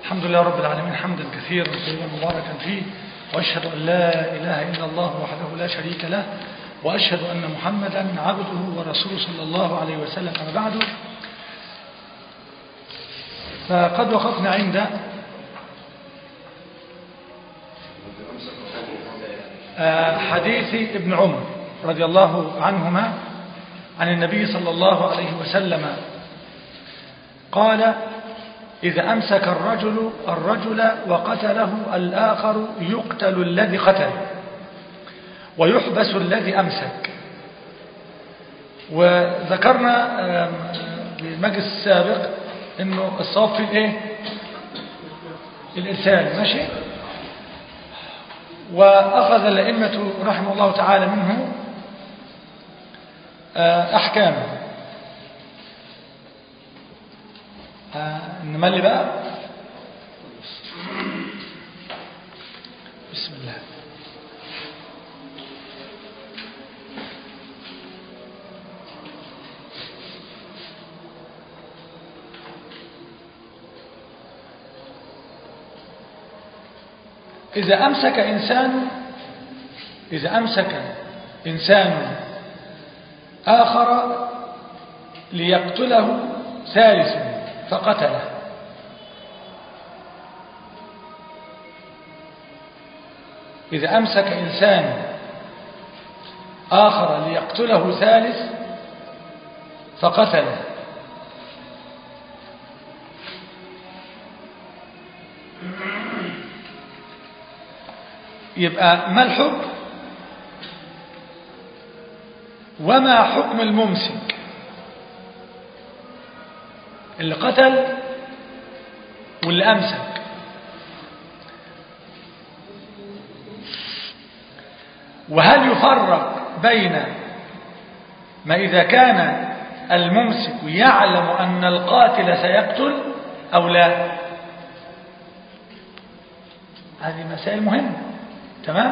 الحمد لله رب العالمين حمدا كثيرا طيبا مباركا فيه وأشهد أن لا إله إلا الله وحده لا شريك له وأشهد أن محمدا عبده ورسوله صلى الله عليه وسلم أما بعد فقد وقفنا عند حديث ابن عمر رضي الله عنهما عن النبي صلى الله عليه وسلم قال إذا أمسك الرجل الرجل وقتله الآخر يقتل الذي قتل ويحبس الذي أمسك وذكرنا في المجلس السابق انه الصواب في الايه الارسال ماشي واخذ الائمه رحمه الله تعالى منه احكامه نملي بقى بسم الله إذا أمسك إنسان إذا أمسك إنسان آخر ليقتله ثالث فقتله إذا أمسك إنسان آخر ليقتله ثالث فقتله يبقى ما الحكم وما حكم الممسك اللي قتل واللي أمسك وهل يفرق بين ما إذا كان الممسك يعلم أن القاتل سيقتل أو لا هذه مسائل مهمة تمام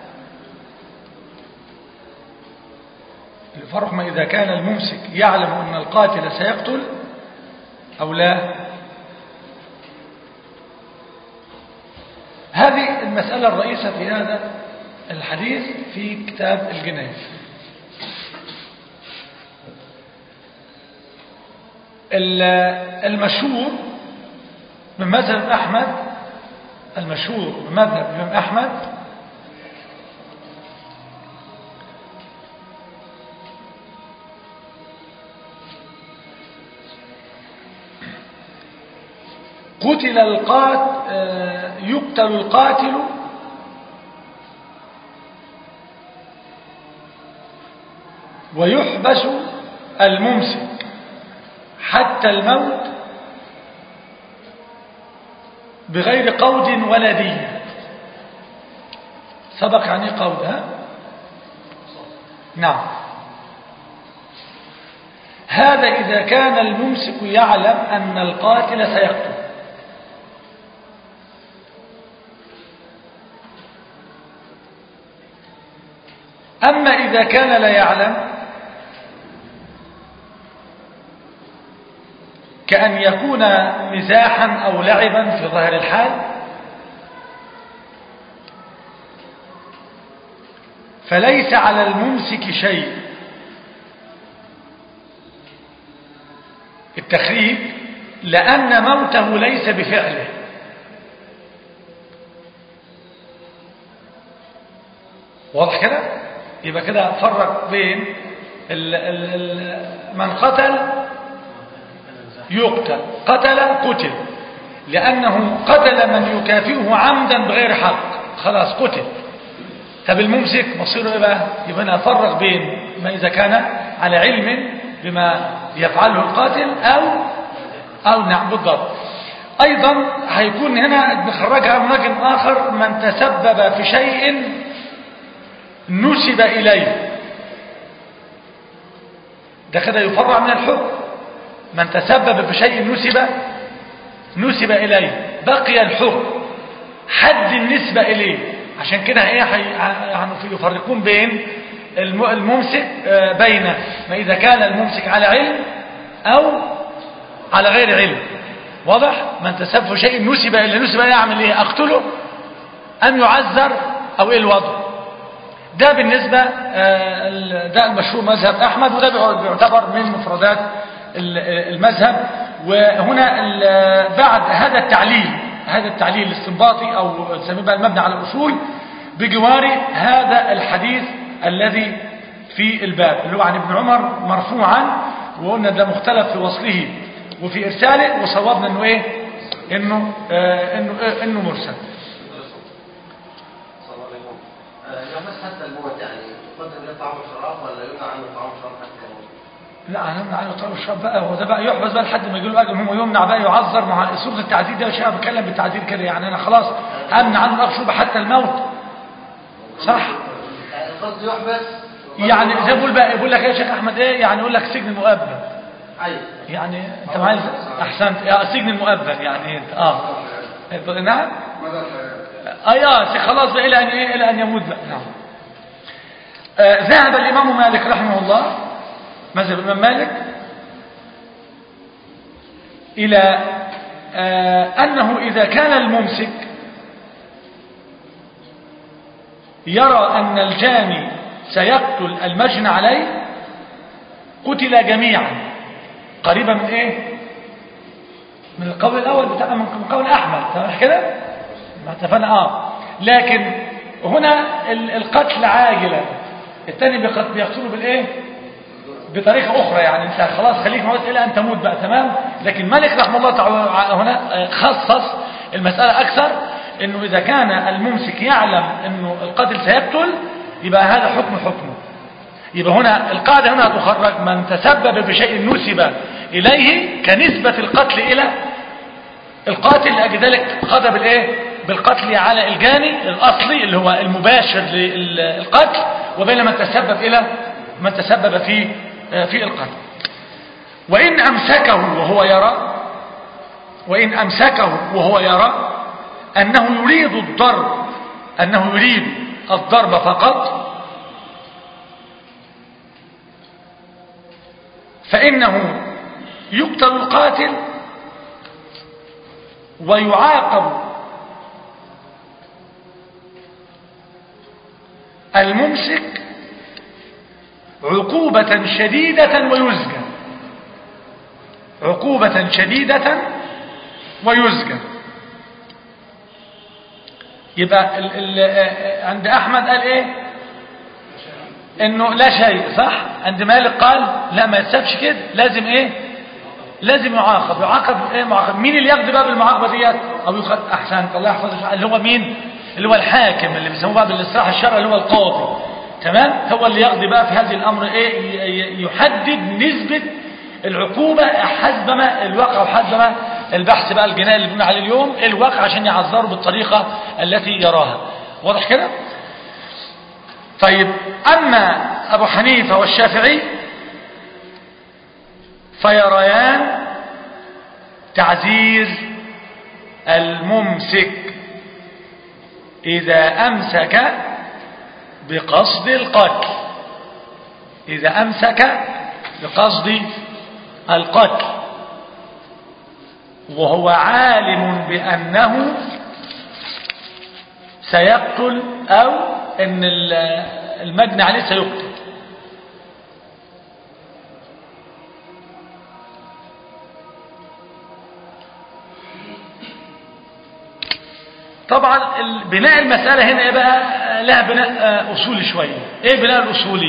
الفرق ما إذا كان الممسك يعلم أن القاتل سيقتل أو لا هذه المسألة الرئيسة في هذا الحديث في كتاب الجناية المشهور من مذهب أحمد المشهور من مذهب الإمام أحمد قتل القاتل يقتل القاتل ويحبس الممسك حتى الموت بغير قود ولا دية سبق يعني قود ها؟ نعم هذا إذا كان الممسك يعلم أن القاتل سيقتل أما إذا كان لا يعلم كأن يكون مزاحا أو لعبا في ظاهر الحال فليس على الممسك شيء التخريج لأن موته ليس بفعله واضح كده يبقى كده فرق بين ال ال ال من قتل يقتل قتل قتل لأنه قتل من يكافئه عمدا بغير حق خلاص قتل طب الممسك مصيره ايه بقى يبقى انا افرق بين ما اذا كان على علم بما يفعله القاتل او او نعم بالضبط ايضا هيكون هنا نخرجها من وجه اخر من تسبب في شيء نسب اليه ده كده يفرع من الحكم من تسبب في شيء نسب نسب إليه بقي الحكم حد النسبة إليه عشان كده ايه يعني يفرقون بين الممسك بين ما إذا كان الممسك على علم أو على غير علم واضح من تسبب شيء نسب إلى نسب يعمل إيه أقتله أم يعذر أو إيه الوضع ده بالنسبة آه، ده المشهور مذهب أحمد وده بيعتبر من مفردات المذهب وهنا بعد هذا التعليل هذا التعليل الاستنباطي أو نسميه بقى المبني على الأصول بجوار هذا الحديث الذي في الباب اللي هو عن ابن عمر مرفوعا وقلنا ده مختلف في وصله وفي إرساله وصوابنا انه ايه انه آه انه آه انه مرسل يحبس حتى الموت يعني يقدم له طعام وشراب ولا يمنع عنه طعام وشراب حتى الموت؟ لا هنمنع عنه طعام وشراب بقى هو ده بقى يحبس بقى لحد ما يجي له اجل هو يمنع بقى يعذر مع صوره التعذيب ده مش انا بتكلم بالتعذيب كده يعني انا خلاص امنع عنه الاكل حتى الموت صح القصد يحبس يعني زي بقول بقى بقول لك ايه يا شيخ احمد ايه يعني يقول لك سجن مؤبد ايوه يعني انت عايز احسنت يا سجن المؤبد يعني انت اه نعم اي اه خلاص بقى الى ان ايه الى ان يموت بقى نعم آه ذهب الامام مالك رحمه الله مذهب الامام مالك الى آه انه اذا كان الممسك يرى ان الجاني سيقتل المجنى عليه قتل جميعا قريبا من ايه من القول الاول بتاع من قول احمد تمام كده ما اتفقنا اه لكن هنا القتل عاجلا الثاني بيقتله بالايه بطريقه اخرى يعني انت خلاص خليك موت الى ان تموت بقى تمام لكن مالك رحمه الله تعالى هنا خصص المساله اكثر انه اذا كان الممسك يعلم انه القاتل سيقتل يبقى هذا حكم حكمه يبقى هنا القاعدة هنا تخرج من تسبب بشيء نسب إليه كنسبة القتل إلى القاتل لأجل ذلك قضى بالإيه؟ بالقتل على الجاني الأصلي اللي هو المباشر للقتل وبين من تسبب إلى من تسبب في في القتل وإن أمسكه وهو يرى وإن أمسكه وهو يرى أنه يريد الضرب أنه يريد الضرب فقط فإنه يقتل القاتل ويعاقب الممسك عقوبة شديدة ويزجى عقوبة شديدة ويزجى يبقى ال ال عند أحمد قال إيه إنه لا شيء صح عند مالك قال لا ما يتسابش كده لازم إيه لازم يعاقب يعاقب إيه معاقب مين اللي ياخد بقى بالمعاقبة ديت أو يخد أحسنت الله يحفظه اللي هو مين اللي هو الحاكم اللي بيسموه بقى بالاصلاح الشرعي اللي هو القاضي تمام هو اللي يقضي بقى في هذه الأمر إيه يحدد نسبة العقوبة حسب ما الواقع وحسب ما البحث بقى الجنائي اللي بنقول عليه اليوم الواقع عشان يعذروا بالطريقة التي يراها واضح كده طيب أما أبو حنيفة والشافعي فيريان تعزير الممسك إذا أمسك بقصد القتل إذا أمسك بقصد القتل وهو عالم بأنه سيقتل أو أن المجني عليه سيقتل طبعا بناء المسألة هنا ايه بقى لها بناء أصولي شوية ايه بناء الأصولي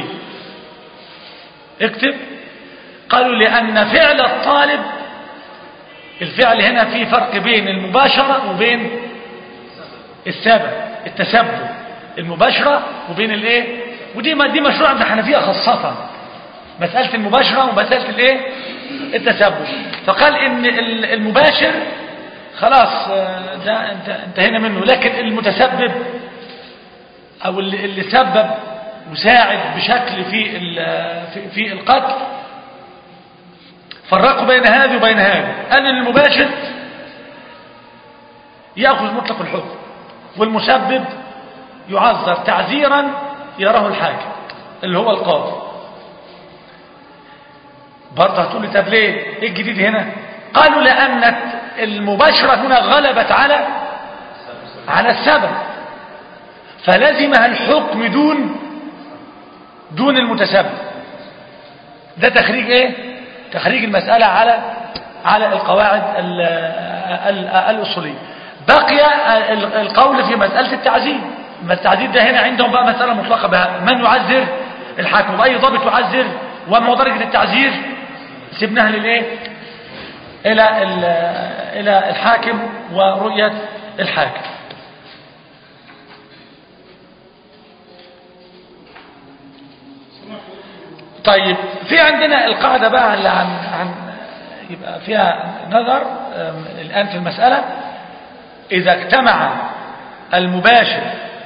اكتب قالوا لأن فعل الطالب الفعل هنا في فرق بين المباشرة وبين السبب التسبب المباشرة وبين الايه ودي دي مشروع عند الحنفية خاصة مسألة المباشرة ومسألة الايه التسبب فقال ان المباشر خلاص ده انت انتهينا منه لكن المتسبب او اللي, اللي سبب مساعد بشكل في في, في القتل فرقوا بين هذه وبين هذه قال ان المباشر ياخذ مطلق الحكم والمسبب يعذر تعذيرا يراه الحاكم اللي هو القاضي برضه هتقول لي طب ليه ايه الجديد هنا قالوا لان المباشرة هنا غلبت على على السبب فلزمها الحكم دون دون المتسبب ده تخريج ايه تخريج المسألة على على القواعد ال- ال- الأصولية بقي ال- القول في مسألة التعزير ما التعزير ده هنا عندهم بقى مسألة مطلقة بها من يعزر الحاكم بأي ضابط يعزر وما هو درجة التعزير سيبناها للايه الى ال- الى الحاكم ورؤية الحاكم طيب في عندنا القاعدة بقى اللي عن, عن يبقى فيها نظر أم، الآن في المسألة إذا اجتمع المباشر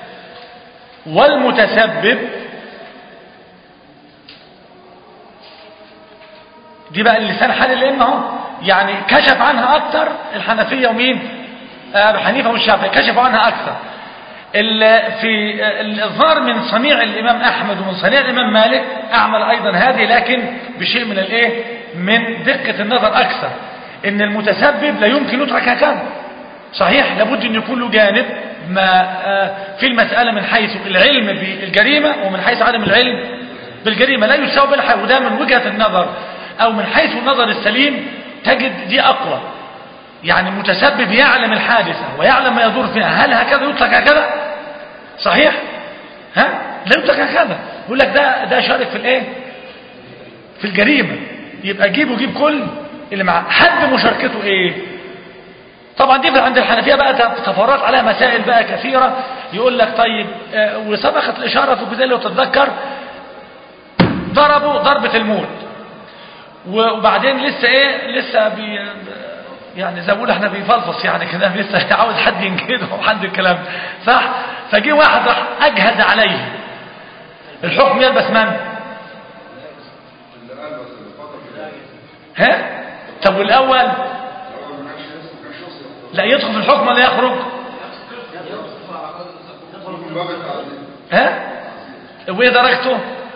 والمتسبب دي بقى اللسان حال الأئمة اهو يعني كشف عنها أكتر الحنفية ومين آه، أبو حنيفة والشافعي كشفوا عنها أكثر ال- في ال- الظاهر من صنيع الإمام أحمد ومن صنيع الإمام مالك أعمل أيضا هذه لكن بشيء من الإيه من دقة النظر أكثر إن المتسبب لا يمكن يترك هكذا صحيح لابد أن يكون له جانب ما آه، في المسألة من حيث العلم بالجريمة ومن حيث عدم العلم بالجريمة لا يساوي بالحق وده من وجهة النظر أو من حيث النظر السليم تجد دي أقوى يعني المتسبب يعلم الحادثة ويعلم ما يدور فيها هل هكذا يطلق هكذا صحيح ها لا يطلق هكذا يقول لك ده ده شارك في الايه في الجريمة يبقى جيب وجيب كل اللي معاه حد مشاركته ايه طبعا دي عند الحنفية بقى تفرعت عليها مسائل بقى كثيرة يقول لك طيب آه، وسبقت الإشارة في الجزء لو تتذكر ضربوا ضربة الموت وبعدين لسه ايه لسه بي يعني زي ما بقول احنا بيفلفص يعني كده لسه عاوز حد ينجده وحد الكلام صح فجي واحد راح اجهز عليه الحكم يلبس من ها طب والاول لا يدخل في الحكم ولا يخرج ها وايه درجته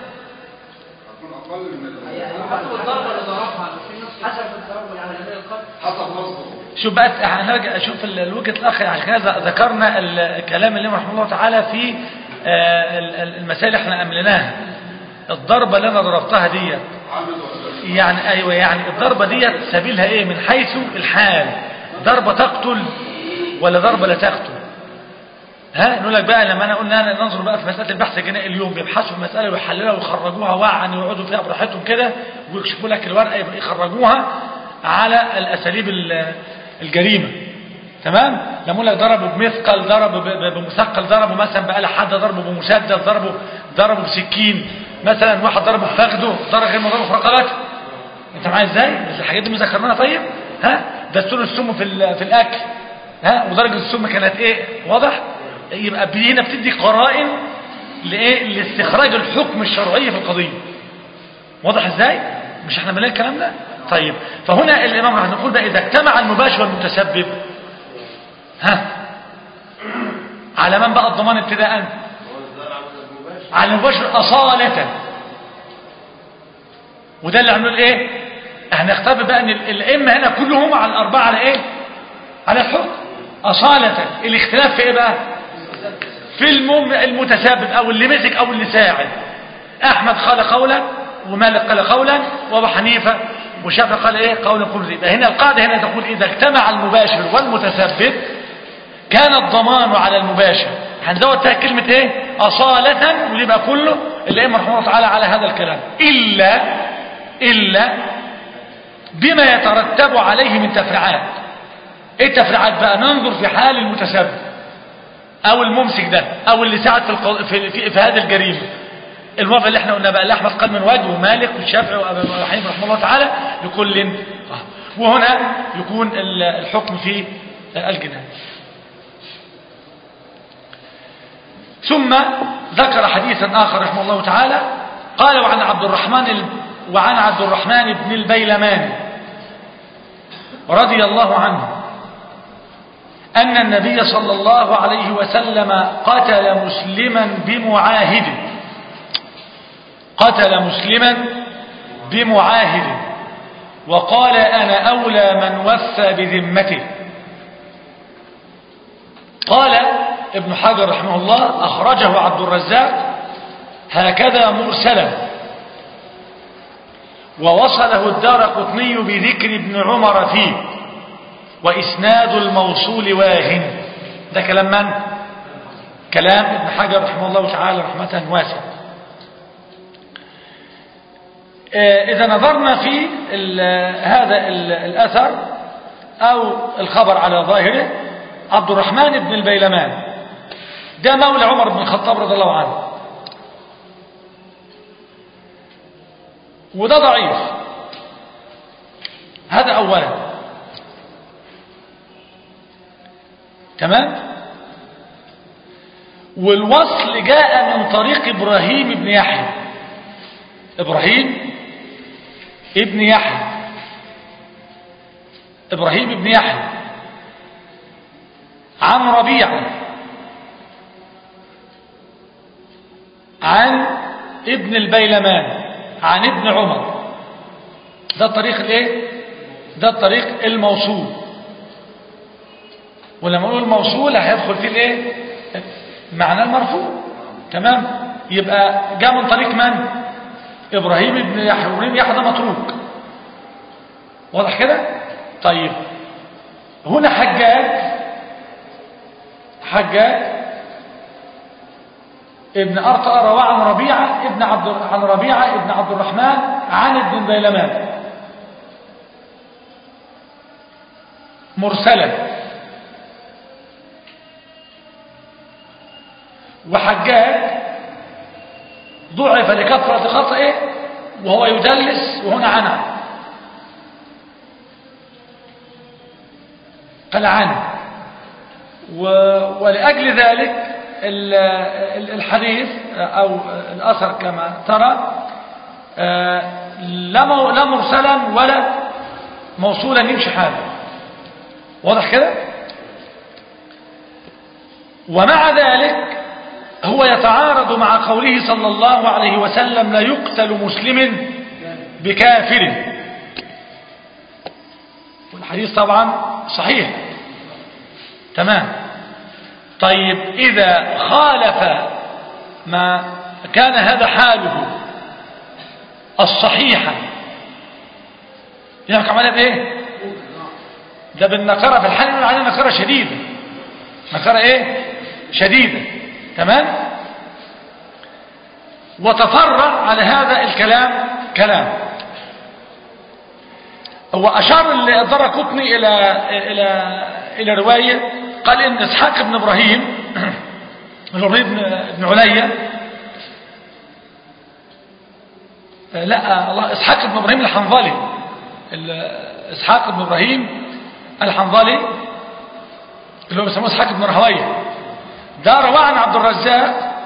الضربة اللي ضربها حسب الضربة العالمية القتل شوف بقى هنرجع اشوف ال- الوجهه الاخ عشان كده ذكرنا الكلام اللي رحمه الله تعالى في آه، ال- ال- المسائل اللي احنا املناها الضربه اللي انا ضربتها ديت يعني ايوه يعني الضربه ديت سبيلها ايه من حيث الحال ضربه تقتل ولا ضربه لا تقتل ها نقول لك بقى لما انا قلنا أنا ننظر بقى في مساله البحث الجنائي اليوم بيبحثوا في المساله ويحللوها ويخرجوها وعا ويقعدوا فيها براحتهم كده ويكشفوا لك الورقه يبقى يخرجوها على الاساليب ال- الجريمه تمام لما اقول لك ضربوا بمثقل ضربوا ب- ب- بمثقل ضربوا مثلا بآلة حادة ضربوا بمسدس ضربوا ضربوا بسكين مثلا واحد ضربه في فخده ضرب غير مضربه في رقبته انت معايا ازاي بس الحاجات دي مذكرناها طيب ها دستور السم في ال- في الاكل ها ودرجه السم كانت ايه واضح يبقى ب- هنا بتدي قرائن لايه لاستخراج الحكم الشرعي في القضيه واضح ازاي مش احنا بنقول الكلام ده طيب فهنا الامام راح نقول بقى اذا اجتمع المباشر والمتسبب ها على من بقى الضمان ابتداء على المباشر اصاله وده اللي عملوا ايه هنختبر بقى ان ال- الائمه هنا كلهم على الاربعه على ايه على الحكم اصاله الاختلاف في ايه بقى في المم المتسبب او اللي مسك او اللي ساعد احمد قال قولا ومالك قال قولا وابو حنيفه وشافعي قال ايه قولا كل ذي هنا القاعده هنا تقول اذا اجتمع المباشر والمتسبب كان الضمان على المباشر هنزود تحت كلمة ايه أصالة ويبقى كله الأئمة رحمه الله تعالى على هذا الكلام إلا إلا بما يترتب عليه من تفريعات ايه التفريعات بقى ننظر في حال المتسبب او الممسك ده او اللي ساعد في, القو... في, في, في هذه الجريمة الموافق اللي احنا قلنا بقى اللي احمد قال من وجه ومالك والشافعي وابو حنيفه رحمه الله تعالى لكل آه. وهنا يكون ال- الحكم في الجنايه ثم ذكر حديثا آخر رحمه الله تعالى قال وعن عبد الرحمن ال... وعن عبد الرحمن بن البيلمان رضي الله عنه أن النبي صلى الله عليه وسلم قتل مسلما بمعاهد قتل مسلما بمعاهد وقال أنا أولى من وفى بذمته قال ابن حجر رحمه الله أخرجه عبد الرزاق هكذا مرسلا ووصله الدار قطني بذكر ابن عمر فيه وإسناد الموصول واهن ده كلام من؟ كلام ابن حجر رحمه الله تعالى رحمة واسعة إذا نظرنا في ال هذا ال الأثر أو الخبر على ظاهره عبد الرحمن بن البيلمان ده مولى عمر بن الخطاب رضي الله عنه وده ضعيف هذا أولا تمام والوصل جاء من طريق إبراهيم بن يحيى إبراهيم ابن يحيى إبراهيم بن يحيى عن ربيعة عن ابن البيلمان عن ابن عمر ده الطريق الايه ده الطريق الموصول ولما نقول الموصول هيدخل فيه الايه معنى المرفوع تمام يبقى جاء من طريق من ابراهيم بن يحيى ابراهيم يحيى ده متروك واضح كده طيب هنا حجاج حجاج ابن أرطأ روى عن ربيعة ابن عبد عن ربيعة ابن عبد الرحمن عن ابن بيلمان مرسلا وحجاج ضعف لكثرة خطئه وهو يدلس وهنا عنع قال عنه ولأجل ذلك الحديث أو الأثر كما ترى لا مرسلا ولا موصولا يمشي حاله واضح كده ومع ذلك هو يتعارض مع قوله صلى الله عليه وسلم لا يقتل مسلم بكافر والحديث طبعا صحيح تمام طيب إذا خالف ما كان هذا حاله الصحيحة يحكم عملها بإيه ده بالنكرة في الحال يقول عليها نكرة شديدة نكرة إيه شديدة تمام وتفرع على هذا الكلام كلام هو أشار الدار قطني إلى إلى إلى رواية قال إن إسحاق بن إبراهيم إبراهيم بن عليا لا الله إسحاق بن إبراهيم الحنظلي إسحاق بن إبراهيم الحنظلي اللي هو بيسموه إسحاق بن رهوية ده رواه عن عبد الرزاق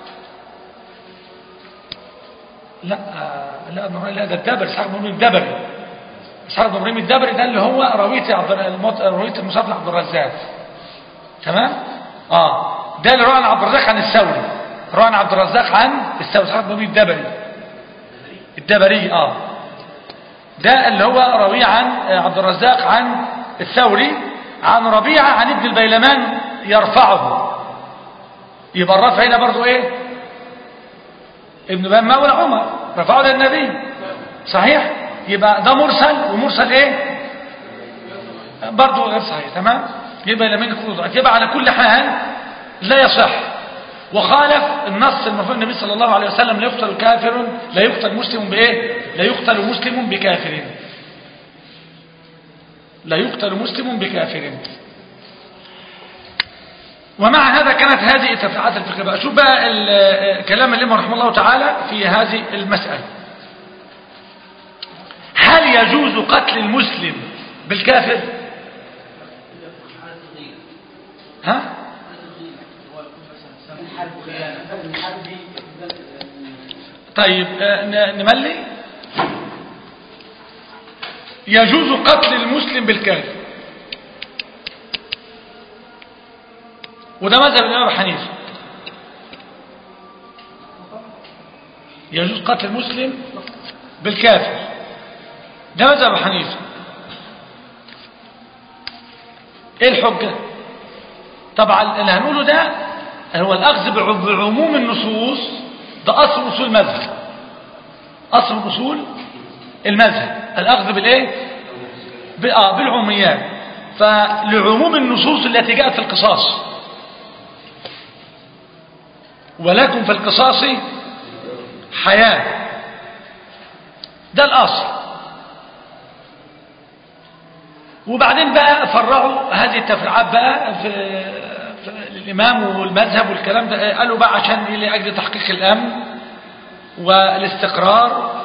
لا لا لا ده الدبري إسحاق بن إبراهيم الدبري إسحاق بن إبراهيم الدبري ده اللي هو رويته عبد رويته المصاب عبد الرزاق تمام اه ده اللي روى عن عبد الرزاق عن الثوري روى عن عبد الرزاق عن الثوري إسحاق بن إبراهيم الدبري الدبري اه ده اللي هو روي عن عبد الرزاق عن الثوري عن ربيعة عن ابن البيلمان يرفعه يبقى الرفع هنا برضو ايه ابن بن مولى عمر رفعه للنبي صحيح يبقى ده مرسل ومرسل ايه برضو غير صحيح تمام يبقى لمن يكون يبقى على كل حال لا يصح وخالف النص المرفوع النبي صلى الله عليه وسلم لا يقتل كافر لا يقتل مسلم بايه لا يقتل مسلم بكافر لا يقتل مسلم بكافر ومع هذا كانت هذه التفريعات الفقهيه بقى شوف بقى كلام الامام رحمه الله تعالى في هذه المساله هل يجوز قتل المسلم بالكافر ها طيب نملي يجوز قتل المسلم بالكافر وده مذهب الإمام حنيفه يجوز قتل المسلم بالكافر ده مذهب أبو حنيفة ايه الحجة طبعا اللي هنقوله ده هو الأخذ بع- بعموم النصوص ده أصل أصول المذهب أصل أصول المذهب الأخذ بالإيه ب- آه بالعموميات فلعموم النصوص التي جاءت في القصاص ولكم في القصاص حياة ده الأصل وبعدين بقى فرعوا هذه التفريعات بقى في, في الإمام والمذهب والكلام ده قالوا بقى عشان إيه؟ لأجل تحقيق الأمن والاستقرار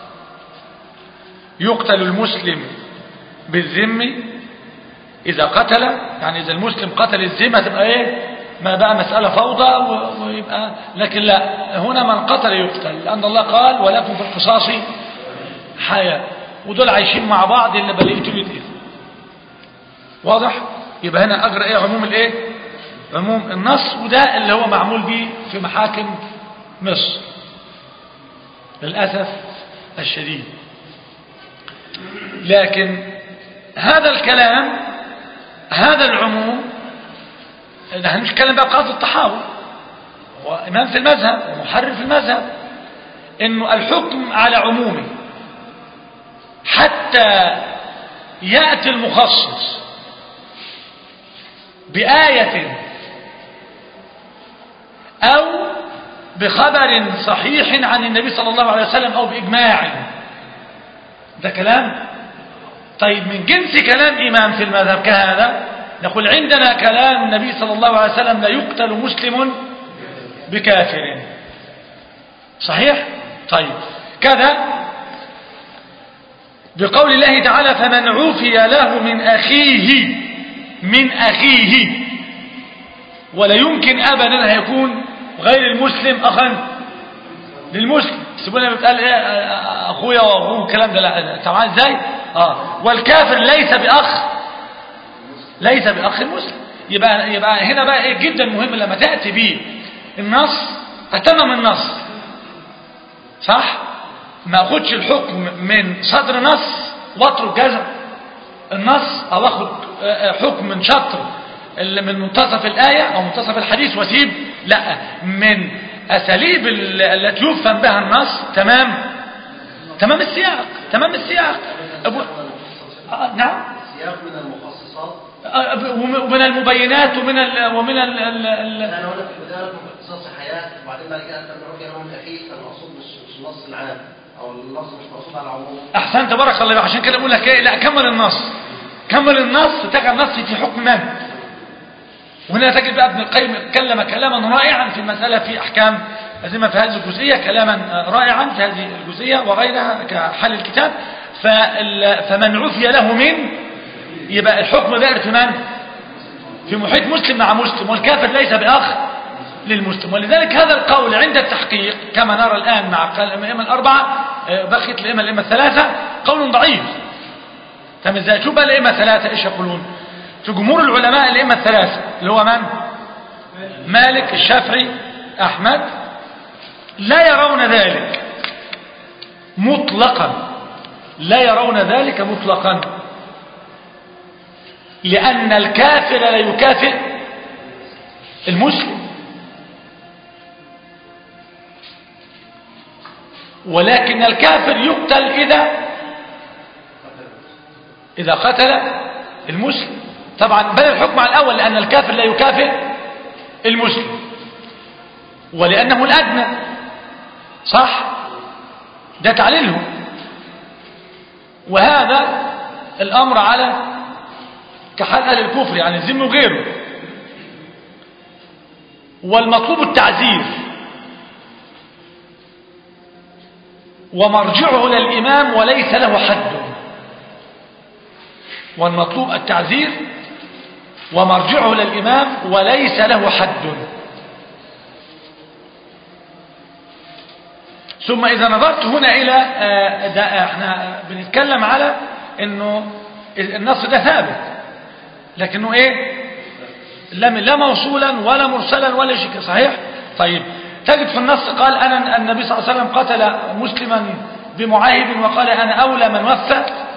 يقتل المسلم بالذم إذا قتل يعني إذا المسلم قتل الذمة تبقى إيه ما بقى مسألة فوضى و- ويبقى لكن لا هنا من قتل يقتل لأن الله قال ولكم في القصاص حياة ودول عايشين مع بعض اللي بل يقتلوا يتقتل واضح يبقى هنا أجرى إيه عموم الإيه عموم النص وده اللي هو معمول به في محاكم مصر للأسف الشديد لكن هذا الكلام هذا العموم نحن نتكلم بقى بقاضي الطحاوي وإمام في المذهب ومحرر في المذهب إنه الحكم على عمومه حتى يأتي المخصص بآية أو بخبر صحيح عن النبي صلى الله عليه وسلم أو بإجماع ده كلام طيب من جنس كلام إمام في المذهب كهذا نقول عندنا كلام النبي صلى الله عليه وسلم لا يقتل مسلم بكافر صحيح طيب كذا بقول الله تعالى فمن عفي له من أخيه من أخيه ولا يمكن أبدا أن يكون غير المسلم أخا للمسلم سيبونا بتقال ايه اخويا واخوه الكلام ده لا طبعا ازاي اه والكافر ليس باخ ليس باخ المسلم يبقى يبقى هنا بقى ايه جدا مهم لما تاتي به النص اتمم النص صح ما اخدش الحكم من صدر نص واترك جزم النص او اخد حكم من شطر اللي من منتصف الآية أو منتصف الحديث واسيب لا من أساليب التي يفهم بها النص تمام تمام السياق تمام السياق أبو... آه نعم سياق من المخصصات آه ومن المبينات ومن ال... ومن ال... ال... ال... يعني هنا في البداية لكم اختصاص الحياة وبعدين بعد كده أنت من رؤية من أخيه فالمقصود مش مش النص العام أو اللفظ مش مقصود على العموم أحسنت بارك الله عشان كده بقول لك إيه لا كمل النص كمل النص تجعل النص في حكم من وهنا تجد بقى ابن القيم تكلم كلاما رائعا في المسألة في أحكام لازم في هذه الجزئية كلاما رائعا في هذه الجزئية وغيرها كحل الكتاب فمن عفي له من يبقى الحكم دائر في من في محيط مسلم مع مسلم والكافر ليس بأخ للمسلم ولذلك هذا القول عند التحقيق كما نرى الآن مع الأئمة الأربعة بقيت الأئمة الأئمة الثلاثة قول ضعيف فمن ذلك شوف بقى الأئمة الثلاثة إيش يقولون في جمهور العلماء الأئمة الثلاثة اللي هو من مالك الشافعي أحمد لا يرون ذلك مطلقا لا يرون ذلك مطلقا لأن الكافر لا يكافئ المسلم ولكن الكافر يقتل إذا إذا قتل المسلم طبعا بل الحكم على الأول لأن الكافر لا يكافئ المسلم ولأنه الأدنى صح ده تعليلهم وهذا الأمر على كحال أهل الكفر يعني الذم وغيره والمطلوب التعزير ومرجعه للإمام وليس له حد والمطلوب التعزير ومرجعه للإمام وليس له حد ثم إذا نظرت هنا إلى ده احنا بنتكلم على انه النص ده ثابت لكنه ايه لم لا موصولا ولا مرسلا ولا شيء صحيح طيب تجد في النص قال أنا النبي صلى الله عليه وسلم قتل مسلما بمعاهد وقال أنا أولى من وفى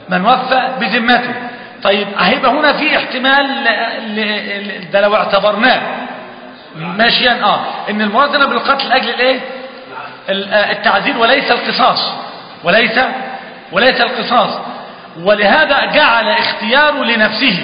من وفى بذمته طيب هيبقى هنا في احتمال ل- ل- ده لو اعتبرناه ماشيا اه ان المراد هنا بالقتل لاجل الايه ال- آه، التعزير وليس القصاص وليس وليس القصاص ولهذا جعل اختياره لنفسه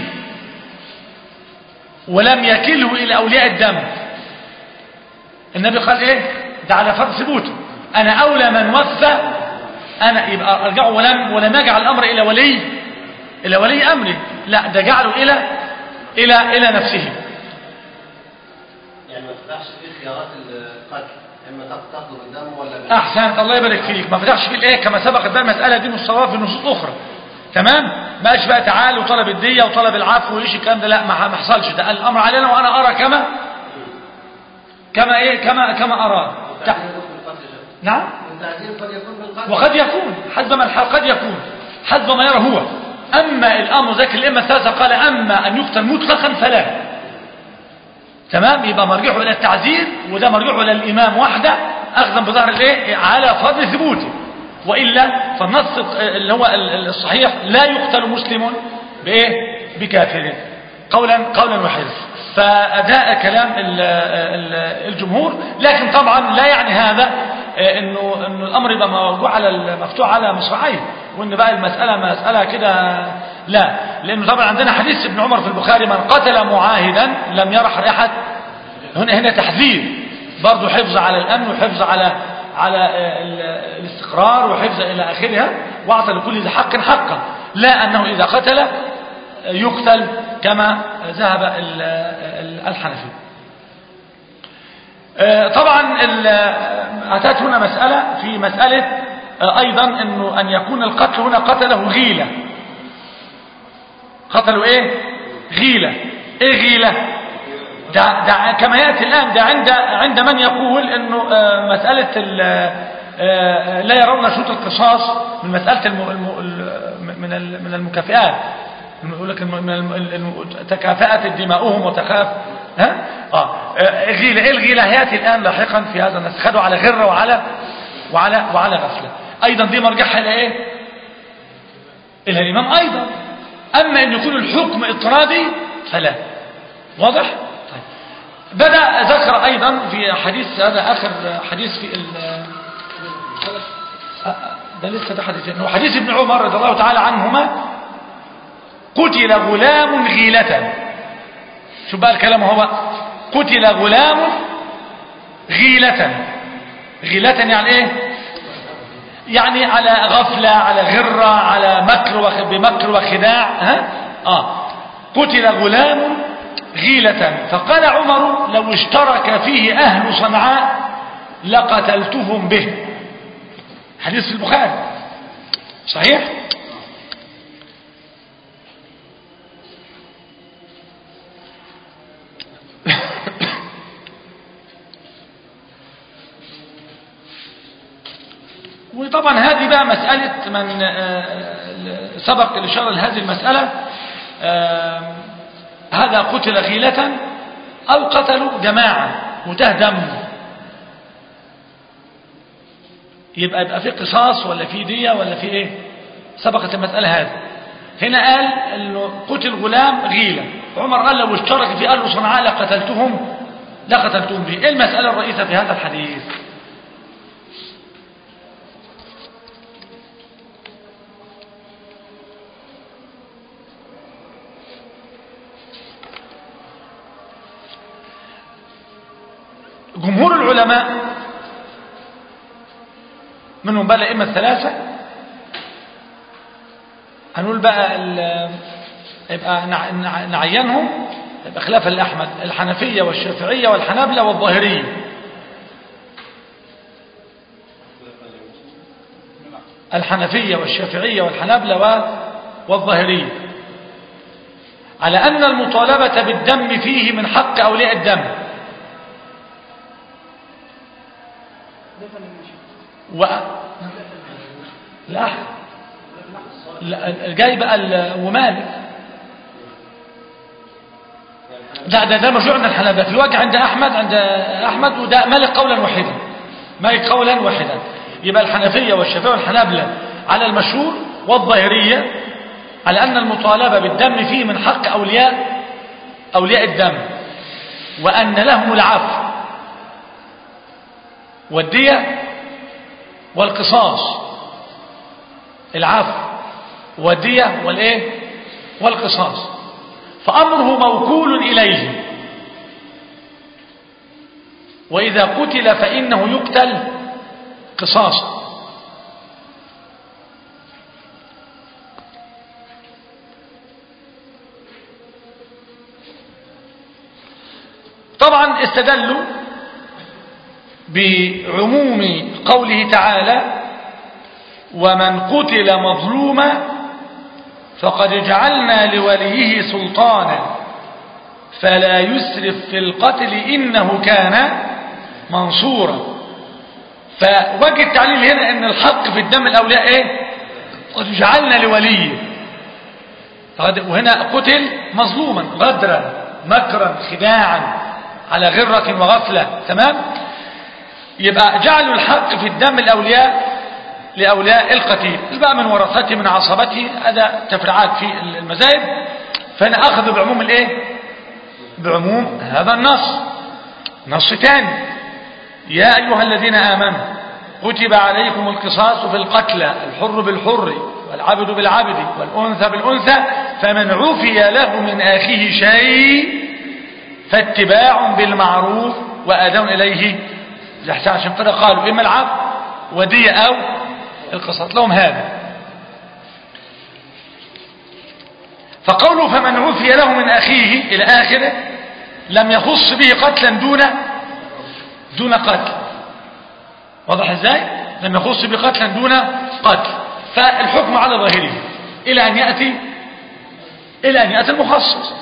ولم يكله الى اولياء الدم النبي قال ايه ده على فرض ثبوته انا اولى من وفى انا يبقى ارجعه ولم ولم يجعل الامر الى ولي الى ولي امره لا ده جعله الى الى الى نفسه يعني ما تفتحش فيه خيارات القتل اما تاخد- تاخده بالدم ولا بال- احسنت الله يبارك فيك ما فتحش في الايه كما سبقت بقى المساله دي مستواه في نصوص اخرى تمام ما قالش بقى تعال وطلب الديه وطلب العفو وايش الكلام ده لا ما ما حصلش ده قال الامر علينا وانا ارى كما كما ايه كما كما ارى تع- والتعزير يكون بالقتل شيء. نعم والتعزير قد يكون بالقتل وقد يكون حسب ما الحال قد يكون حسب ما يرى هو أما الأمر ذاك الإمة الثالثة قال أما أن يقتل مطلقا فلا تمام يبقى مرجعه إلى التعزير وده مرجعه إلى الإمام وحده أخذا بظهر الإيه على فرض ثبوته وإلا فالنص اللي هو الصحيح لا يقتل مسلم بإيه بكافر قولا قولا واحدا فأداء كلام ال- ال- الجمهور لكن طبعا لا يعني هذا آه، انه انه الامر يبقى موجود على ال- مفتوح على مصراعيه وان بقى المساله مساله كده لا لانه طبعا عندنا حديث ابن عمر في البخاري من قتل معاهدا لم يرح ريحه هنا هنا تحذير برضه حفظ على الامن وحفظ على على آه، ال- الاستقرار وحفظ الى اخرها واعطى لكل ذي حق حقه لا انه اذا قتل آه، يقتل كما ذهب ال- ال- الحنفي آه، طبعا ال- آه، أتت هنا مسألة في مسألة آه، أيضا أنه أن يكون القتل هنا قتله غيلة قتلوا إيه غيلة إيه غيلة ده, ده كما يأتي الآن ده عند عند من يقول أنه آه، مسألة ال- آه، لا يرون شروط القصاص من مسألة الم الم ال- من ال- من المكافئات يقول لك الم- من الم- الم- تكافأت دماؤهم وتخاف ها اه آه، غيلة ايه الغيلة هياتي الآن لاحقا في هذا الناس خدوا على غرة وعلى وعلى وعلى غفلة أيضا دي مرجعها إلى إيه إلى الإمام أيضا أما أن يكون الحكم إطرادي فلا واضح طيب. بدأ ذكر أيضا في حديث هذا آخر حديث في ال آه، ده لسه ده حديث هو حديث ابن عمر رضي الله تعالى عنهما قتل غلام غيلة شو بقى الكلام هو قتل غلام غيلة غيلة يعني ايه يعني على غفلة على غرة على مكر وخ... بمكر وخداع ها آه قتل غلام غيلة فقال عمر لو اشترك فيه أهل صنعاء لقتلتهم به حديث البخاري صحيح وطبعا هذه بقى مسألة من آه، سبق الإشارة لهذه المسألة آه، هذا قتل غيلة أو قتلوا جماعة وتهدم يبقى يبقى في قصاص ولا في دية ولا في ايه سبقت المسألة هذه هنا قال انه قتل غلام غيلة عمر قال لو اشترك في أهل صنعاء لقتلتهم لقتلتهم به ايه المسألة الرئيسة في هذا الحديث جمهور العلماء منهم بقى الأئمة الثلاثة هنقول بقى ال- يبقى نع- نع- نعينهم يبقى خلافا لأحمد الحنفية والشافعية والحنابلة والظاهرية الحنفية والشافعية والحنابلة و- والظاهرية على أن المطالبة بالدم فيه من حق أولياء الدم و... لا لا جاي بقى ال- ومالك ده ده ده مشروع عند الحنابلة في وجه عند أحمد عند أحمد وده مالك قولا واحدا مالك قولا واحدا يبقى الحنفية والشافعية والحنابلة على المشهور والظاهرية على أن المطالبة بالدم فيه من حق أولياء أولياء الدم وأن لهم العفو والدية والقصاص العفو والدية والإيه والقصاص فأمره موكول إليه وإذا قتل فإنه يقتل قصاصا طبعا استدلوا بعموم قوله تعالى ومن قتل مظلوما فقد جعلنا لوليه سلطانا فلا يسرف في القتل إنه كان منصورا فوجه التعليل هنا ان الحق في الدم الاولياء ايه قد جعلنا لوليه وهنا قتل مظلوما غدرا مكرا خداعا على غرة وغفلة تمام يبقى جعلوا الحق في الدم الأولياء لأولياء القتيل بقى من ورثته من عصبته هذا تفرعات في المذاهب فأنا أخذ بعموم الإيه بعموم هذا النص نص ثاني يا أيها الذين آمنوا كتب عليكم القصاص في القتلى الحر بالحر والعبد بالعبد والأنثى بالأنثى فمن عفي له من أخيه شيء فاتباع بالمعروف وأدون إليه الإحسان عشان كده قالوا إما العبد ودية أو القصاص لهم هذا فقوله فمن عفي له من أخيه إلى آخره لم يخص به قتلا دون دون قتل واضح ازاي لم يخص به قتلا دون قتل فالحكم على ظاهره إلى أن يأتي إلى أن يأتي المخصص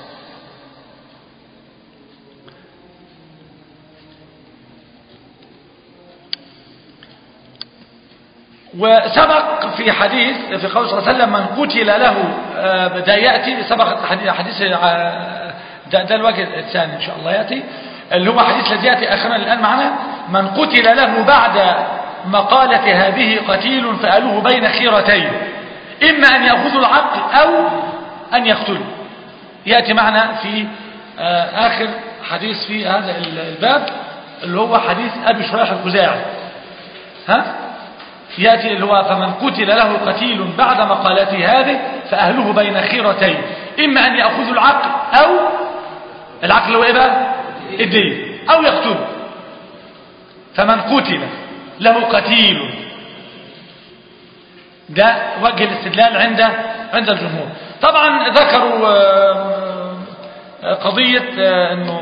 وسبق في حديث في قول صلى الله عليه وسلم من قتل له ده يأتي سبق حديث ده, ده الوجه الثاني إن شاء الله يأتي اللي هو حديث الذي يأتي آخرا الآن معنا من قتل له بعد مقالة هذه قتيل فألوه بين خيرتين إما أن يأخذوا العقل أو أن يقتلوا يأتي معنا في آخر حديث في هذا الباب اللي هو حديث أبي شريح الخزاعي ها يأتي اللي هو فمن قتل له قتيل بعد مقالته هذه فأهله بين خيرتين إما أن يأخذوا العقل أو العقل هو إيه بقى الدين أو يقتل فمن قتل له قتيل ده وجه الاستدلال عند عند الجمهور طبعا ذكروا قضية انه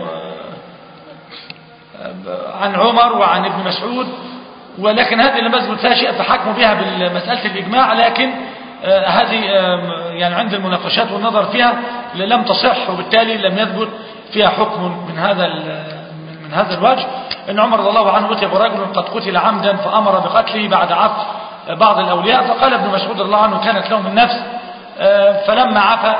عن عمر وعن ابن مسعود ولكن هذه لم يثبت فيها شيء فحكموا بها بمسألة الإجماع لكن هذه يعني عند المناقشات والنظر فيها لم تصح وبالتالي لم يثبت فيها حكم من هذا من هذا الوجه ان عمر رضي الله عنه اتي برجل قد قتل عمدا فامر بقتله بعد عفو بعض الاولياء فقال ابن مسعود رضي الله عنه كانت لهم النفس فلما عفى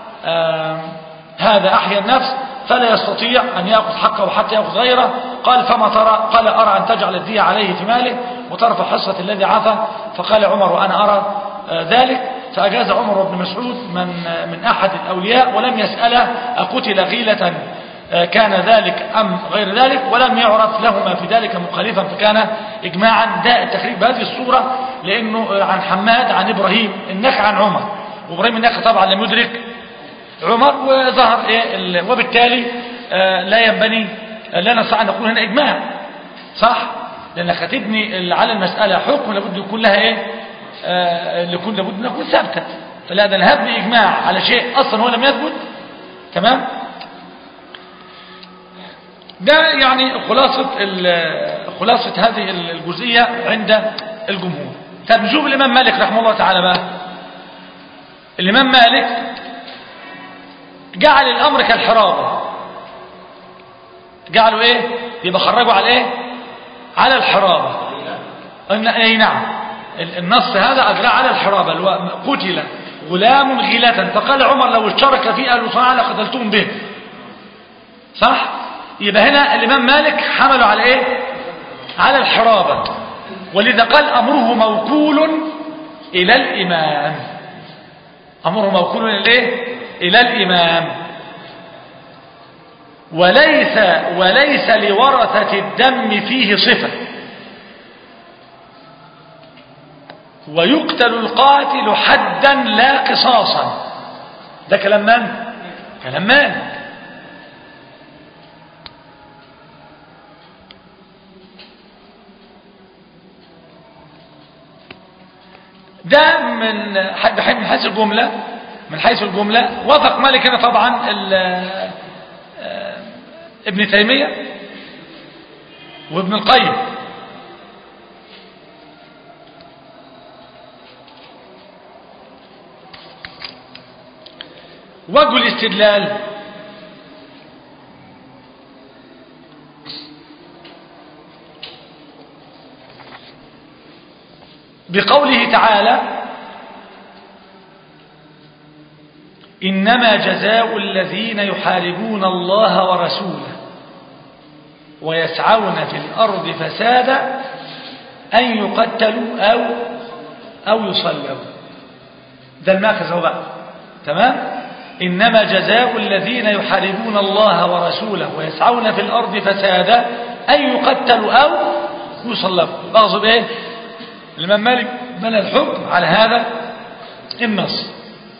هذا احيا النفس فلا يستطيع ان ياخذ حقه حتى ياخذ غيره قال فما ترى قال ارى ان تجعل الدية عليه في ماله وترفع حصة الذي عفى فقال عمر وانا ارى ذلك فأجاز عمر بن مسعود من من أحد الأولياء ولم يسأله أقتل غيلة كان ذلك أم غير ذلك ولم يعرف لهما في ذلك مخالفا فكان إجماعا ده التخريج بهذه الصورة لأنه عن حماد عن إبراهيم النخع عن عمر وإبراهيم النخع طبعا لم يدرك عمر وظهر إيه وبالتالي لا ينبني لا نستطيع أن نقول هنا إجماع صح لأنك هتبني على المسألة حكم لابد يكون لها إيه اللي كنا لابد نكون ثابتة فلا ده انا هبني إجماع على شيء أصلا هو لم يثبت تمام ده يعني خلاصة خلاصة هذه الجزئية عند الجمهور طب نشوف الإمام مالك رحمه الله تعالى بقى الإمام مالك جعل الأمر كالحرابة جعلوا إيه يبقى خرجوا على إيه على الحرابة أي نعم النص هذا أجرى على الحرابة قتل غلام غيلة فقال عمر لو اشترك في أهل صنعاء لقتلتهم به صح يبقى هنا الإمام مالك حمله على إيه على الحرابة ولذا قال أمره موكول إلى الإمام أمره موكول إليه إلى الإمام وليس وليس لورثة الدم فيه صفة ويقتل القاتل حدا لا قصاصا ده كلام من؟ كلام مالك ده من من حيث الجملة من حيث الجملة وافق مالك هنا طبعا ابن تيمية وابن القيم وجه الاستدلال بقوله تعالى إنما جزاء الذين يحاربون الله ورسوله ويسعون في الأرض فسادا أن يقتلوا أو أو يصلوا ده الماخذ هو بقى تمام إنما جزاء الذين يحاربون الله ورسوله ويسعون في الأرض فسادا أن يقتلوا أو يصلوا أقصد إيه الإمام مالك بنى الحكم على هذا النص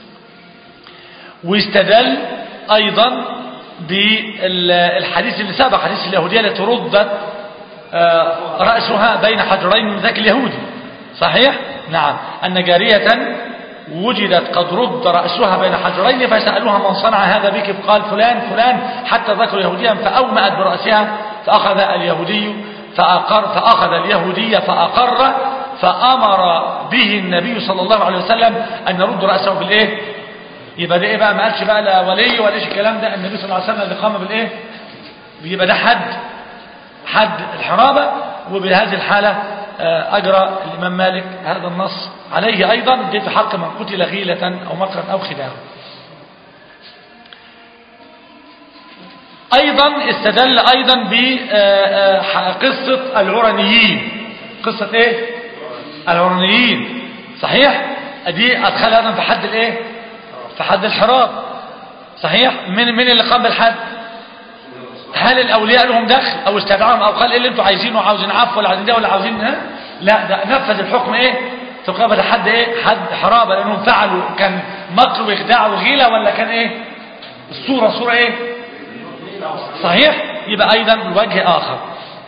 واستدل أيضا بالحديث اللي سبق حديث اليهودية التي ردت رأسها بين حجرين من ذاك اليهودي صحيح؟ نعم أن جارية وجدت قد رد رأسها بين حجرين فسألوها من صنع هذا بك قال فلان فلان حتى ذكروا يهوديا فأومأت برأسها فأخذ اليهودي فأقر فأخذ اليهودية فأقر فأمر به النبي صلى الله عليه وسلم أن يرد رأسه بالإيه يبقى ده إيه بقى ما قالش بقى لا ولي ولا ايش الكلام ده النبي صلى الله عليه وسلم اللي قام بالإيه يبقى ده حد حد الحرابة وبهذه الحالة أجرى الإمام مالك هذا النص عليه أيضا دي في حق من قتل غيلة أو مكرا أو خداعا أيضا استدل أيضا بقصة العرنيين قصة إيه العرنيين صحيح دي أدخل أيضا في حد الإيه في حد الحراب صحيح من من اللي قام بالحد هل الأولياء لهم دخل أو استدعاهم أو قال إيه اللي انتوا عايزينه عاوزين عفو ولا عايزين ده ولا عاوزين ها لا ده نفذ الحكم إيه تقابل حد إيه حد حرابة لأنهم فعلوا كان مكر وإخداع وغيلة ولا كان إيه الصورة صورة إيه صحيح يبقى أيضا الوجه آخر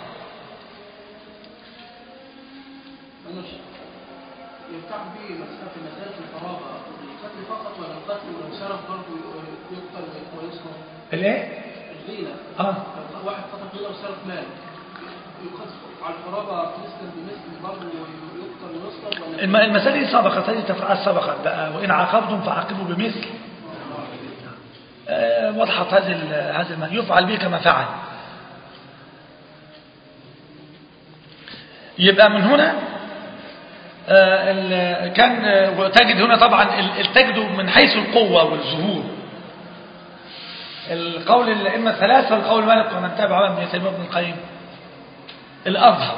يفتح به مسألة في مسألة القرابة القتل فقط ولا القتل ولو سرق برضه يقتل ويسقط الايه الغيلة اه لو واحد قتل غيلة وسرق مال يقتل على القرابة مثلا بمثل برضه يقتل ويسقط ولا الم- المسألة دي سبقت هذه التفريعات سبقت بقى وإن عاقبتم فعاقبوا بمثل آه، وضحت هذه ال- هذه الم- يفعل به كما فعل يبقى من هنا آه، ال- كان آه، وتجد هنا طبعا ال- ال- تجد من حيث القوة والظهور القول الأئمة الثلاثة والقول مالك ومن تابع ابن تيمية بن القيم الأظهر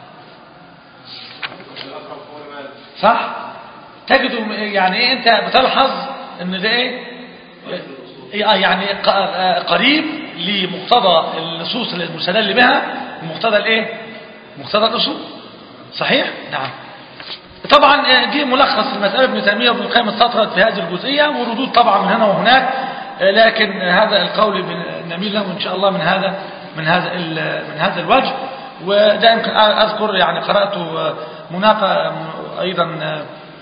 صح تجد يعني ايه انت بتلحظ ان ده ايه إيه، آه، يعني ق- آه، قريب لمقتضى النصوص المستدل بها ومقتضى الايه مقتضى الاصول صحيح نعم طبعا آه، دي ملخص المسألة ابن تيمية وابن القيم استطرد في هذه الجزئية وردود طبعا من هنا وهناك آه، لكن هذا القول بن- نميل له ان شاء الله من هذا من هذا ال- من هذا الوجه وده يمكن اذكر يعني قرأت آه، مناقة م- ايضا آه،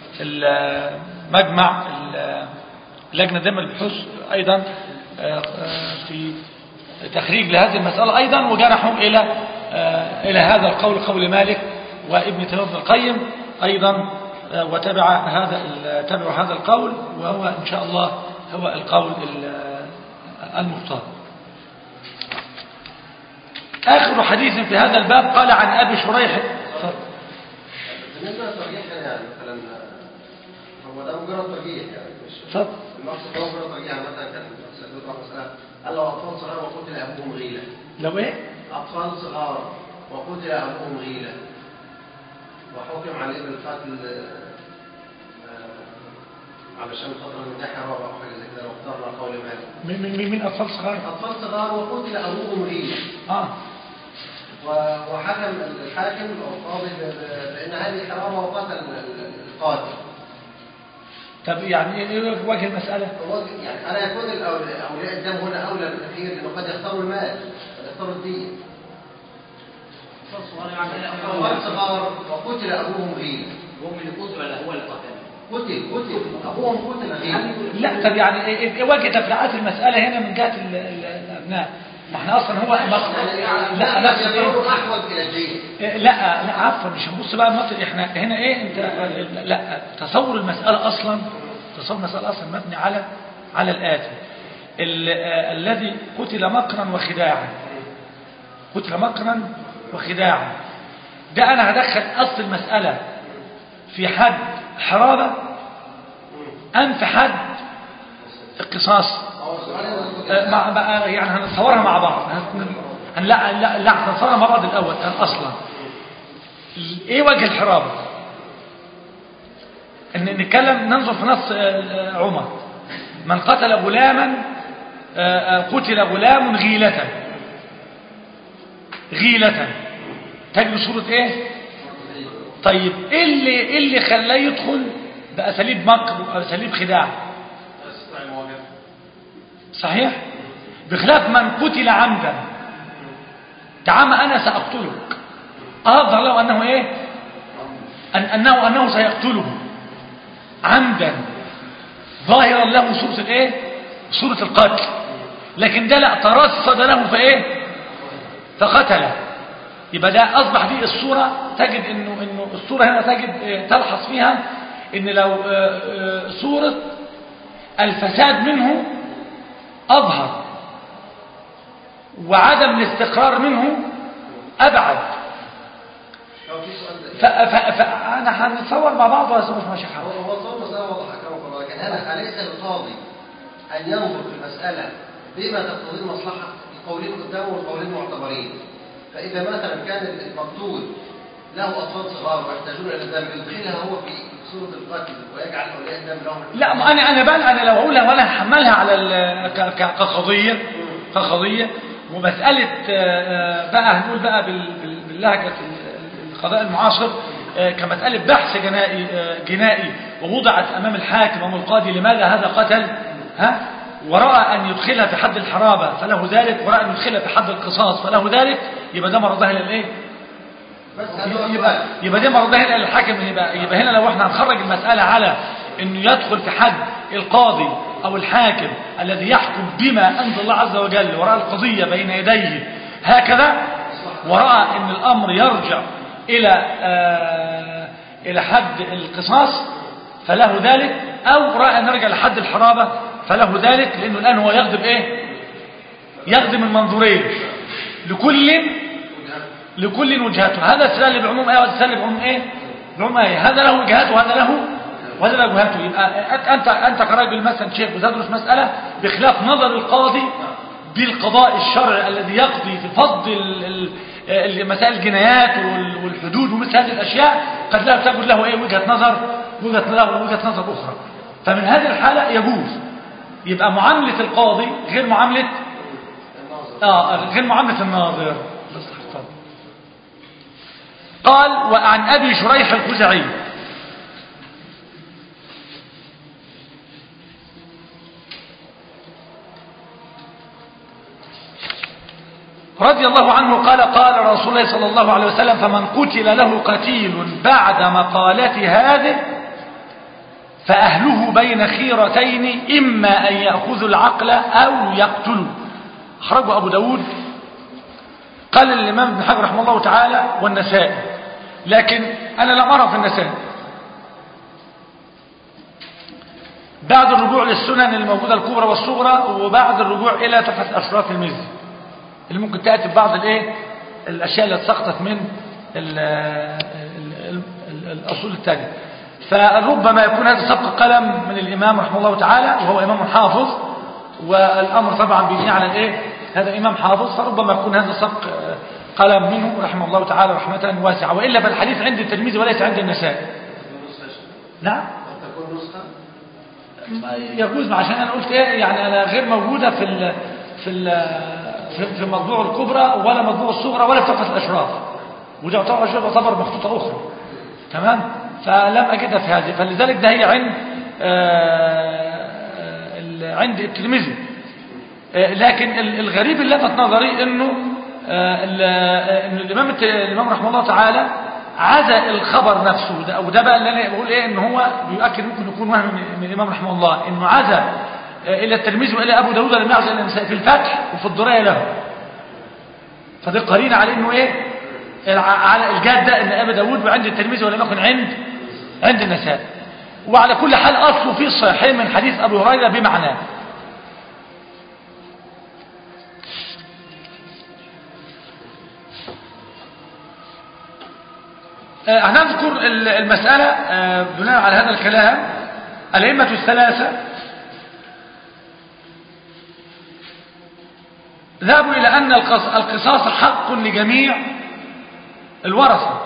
المجمع ال- لجنة دم البحوث ايضا آه، آه، في تخريج لهذه المسألة أيضا وجرحوا إلى آه، إلى هذا القول قول مالك وابن تيمية بن القيم أيضا آه، وتبع هذا ال- تبع هذا القول وهو إن شاء الله هو القول ال- المختار آخر حديث في هذا الباب قال عن أبي شريح اتفضل. بالنسبه للترجيح يعني مثلا هو ده مجرد ترجيح يعني مش اتفضل. المقصد هو مجرد ترجيح يعني مثلا كان سيدنا مسألة قال لو أطفال صغار وقتل أبوهم غيلة لو إيه أطفال صغار وقتل أبوهم غيلة وحكم عليه بالقتل آه، علشان خاطر ان ده حرام او حاجه زي كده لو اخترنا قول مالك من من من, من اطفال صغار اطفال صغار وقتل ابوهم غيبه اه و- وحكم الحاكم او القاضي ب- ب- بان هذه حرام وقتل ال- ال- القاتل طب يعني ايه إيه وجه المساله هو يعني الا يكون الأول- اولياء الدم هنا اولى بالتخيير لانه قد يختاروا المال قد يختاروا الدين أطفال صغار يعني اطفال صغار وقتل ابوهم غيبه هم اللي قتل ولا هو اللي قتل؟ قتل قتل ابوهم قتل غيبه لا طب يعني إيه إيه وجه تفريعات المساله هنا من جهه ال- ال- الابناء ما احنا اصلا هو يعني لا لا نفس يكون ايه احوج الى الدين إيه، لا لا عفوا مش هنبص بقى المنطق احنا هنا ايه انت لا تصور المساله اصلا تصور المساله اصلا مبني على على الاتي ال- آه، الذي قتل مكرا وخداعا قتل مكرا وخداعا ده انا هدخل اصل المساله في حد حرابه ام في حد القصاص هو السؤال آه، مع مع- يعني هنتصورها مع بعض هن- هنلا لا لا هنتصورها مع بعض الاول آه، اصلا ايه وجه الحرابه ان نتكلم ننظر في نص آه، آه، عمر من قتل غلاما آه، آه، قتل غلام غيلة غيلة تجد صورة ايه طيب ايه اللي ايه اللي خلاه يدخل باساليب مكر واساليب خداع صحيح بخلاف من قتل عمدا تعام انا ساقتلك اظهر له انه ايه أن انه انه سيقتله عمدا ظاهرا له صوره الايه صوره القتل لكن ده لا ترصد له فايه فقتله يبقى ده اصبح دي الصوره تجد انه انه الصوره هنا تجد آه، تلحظ فيها ان لو آه، آه، صوره الفساد منه أظهر وعدم الاستقرار منه أبعد لو في سؤال ده ف- ف- فأنا هنتصور مع بعض ولا مش ماشي حاجة هو هو صار مسألة واضحة كما قلنا لكن هل أليس القاضي أن ينظر في المسألة بما تقتضي المصلحة القولين قدامه والقولين معتبرين فإذا مثلا كان المقتول له أطفال صغار ويحتاجون إلى الدم يدخلها هو في صورة القتل ويجعل أولياء الدم لهم لا ما أنا أنا بقى أنا لو أقولها ولا هحملها على ال- ك- ك- كقضية كقضية ومسألة آه، آه، بقى هنقول بقى بال- بال- باللهجة ال- القضاء المعاصر آه، كمسألة بحث جنائي آه، جنائي ووضعت أمام الحاكم أو القاضي لماذا هذا قتل ها ورأى أن يدخلها في حد الحرابة فله ذلك ورأى أن يدخلها في حد القصاص فله ذلك يبقى ده مرضها إلى الإيه؟ بس هذا هو يبقى السؤال يبقى دي مرضها هنا للحاكم يبقى يبقى هنا لو احنا هنخرج المسألة على انه يدخل في حد القاضي او الحاكم الذي يحكم بما انزل الله عز وجل ورأى القضية بين يديه هكذا ورأى ان الامر يرجع الى آه الى حد القصاص فله ذلك او رأى ان يرجع لحد الحرابة فله ذلك لانه الان هو يخدم ايه يخدم المنظورين لكل لكل وجهته هذا استدل بعموم ايه وهذا استدل بعموم ايه بعموم ايه هذا له وجهات وهذا له وهذا له وجهاته يبقى انت انت كراجل مثلا شيخ وتدرس مساله بخلاف نظر القاضي بالقضاء الشرعي الذي يقضي في فض ال- ال- ال- مسائل الجنايات وال- والحدود ومثل هذه الاشياء قد لا تجد له ايه وجهه نظر وجهه نظر وجهه نظر اخرى فمن هذه الحاله يجوز يبقى معامله القاضي غير معامله اه غير معامله الناظر قال وعن أبي شريح الخزعي رضي الله عنه قال قال رسول الله صلى الله عليه وسلم فمن قتل له قتيل بعد مقالة هذه فأهله بين خيرتين إما أن يأخذوا العقل أو يقتلوا أخرجه أبو داود قال الإمام ابن حجر رحمه الله تعالى والنسائي لكن أنا لم أرى في النسائي بعد الرجوع للسنن الموجودة الكبرى والصغرى وبعد الرجوع إلى تحفة أشراف المزي اللي ممكن تأتي ببعض الإيه الأشياء التي سقطت من ال ال ال ال الأصول الثانية فربما يكون هذا سبق قلم من الإمام رحمه الله تعالى وهو إمام حافظ والأمر طبعا بناء على الإيه هذا إمام حافظ فربما يكون هذا سبق قلم منه رحمه الله تعالى رحمة واسعة وإلا فالحديث عند الترمذي وليس عند النسائي نعم قد تكون نسخة يجوز عشان انا قلت ايه يعني انا غير موجوده في ال في ال في, في مطبوع الكبرى ولا مطبوع الصغرى ولا في طبقه الاشراف وده يعتبر اشراف تعتبر مخطوطه اخرى تمام فلم اجدها في هذه فلذلك ده هي عند آه، ال- عند الترمذي آه، لكن ال- الغريب اللي لفت نظري انه آه، ال- آه، ان الامام الت- الامام رحمه الله تعالى عزا الخبر نفسه ده وده بقى اللي انا بقول ايه ان هو بيؤكد ممكن يكون وهم من- من الامام رحمه الله انه عزا آه، الى الترمذي والى ابو داود لم يعزا الى النساء في الفتح وفي الدرايه له فدي قرينه على انه ايه الع- على الجاده ان ابو داود وعند الترمذي ولم يكن عند عند النساء وعلى كل حال اصله في الصحيحين من حديث ابي هريره بمعناه آه، هنذكر ال- المسألة آه، بناء على هذا الكلام الأئمة الثلاثة ذهبوا إلى أن القص- القصاص حق لجميع الورثة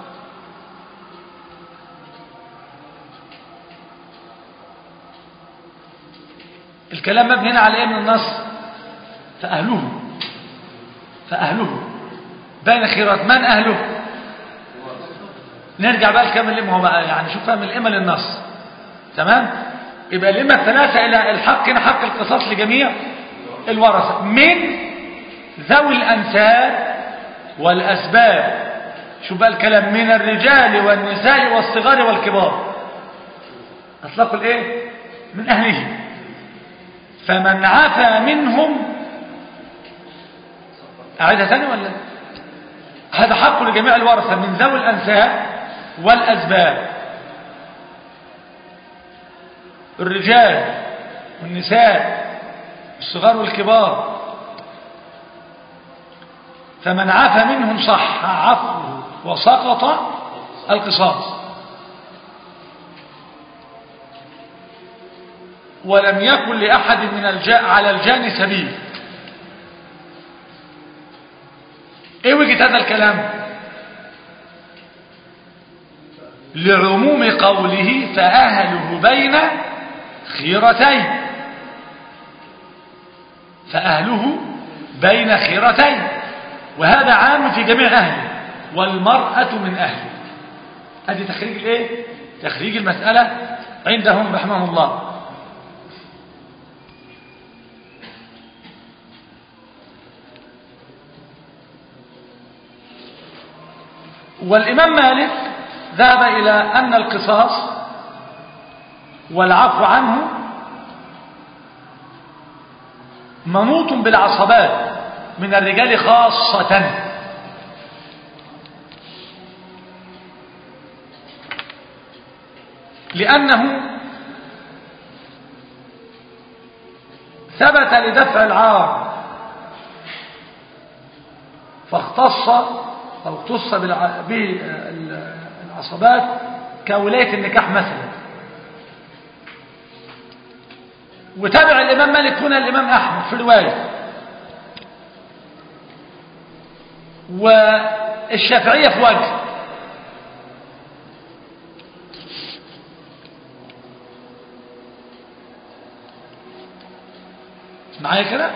الكلام مبني هنا على ايه من النص فأهله فأهله بين خيرات من أهله نرجع بقى لكام الإمة هو بقى يعني شوف فهم الإمة للنص تمام يبقى الإمة الثلاثة إلى الحق هنا حق القصاص لجميع الورثة من ذوي الأنساب والأسباب شوف بقى الكلام من الرجال والنساء والصغار والكبار أطلقوا الإيه من أهله فمن عفى منهم أعيدها ثاني ولا هذا حق لجميع الورثة من ذوي الأنساب والأسباب الرجال والنساء الصغار والكبار فمن عفى منهم صح عفوه وسقط القصاص ولم يكن لأحد من الجاء على الجان سبيل ايه وجهة هذا الكلام لعموم قوله فأهله بين خيرتين فأهله بين خيرتين وهذا عام في جميع أهله والمرأة من أهله هذه تخريج الايه تخريج المسألة عندهم رحمه الله والإمام مالك ذهب إلى أن القصاص والعفو عنه منوط بالعصبات من الرجال خاصة لأنه ثبت لدفع العار فاختص أو اختص بالع- بالعصبات كولاية النكاح مثلا وتابع الإمام مالك هنا الإمام أحمد في رواية والشافعية في وجه معايا كده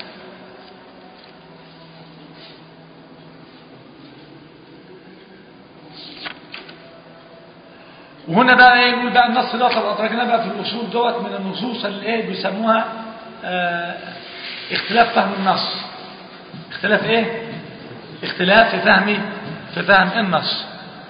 وهنا بقى ايه يقول بقى النص ده طب ادركنا بقى في الاصول دوت من النصوص اللي ايه بيسموها آه اختلاف فهم النص اختلاف ايه اختلاف في فهم في فهم النص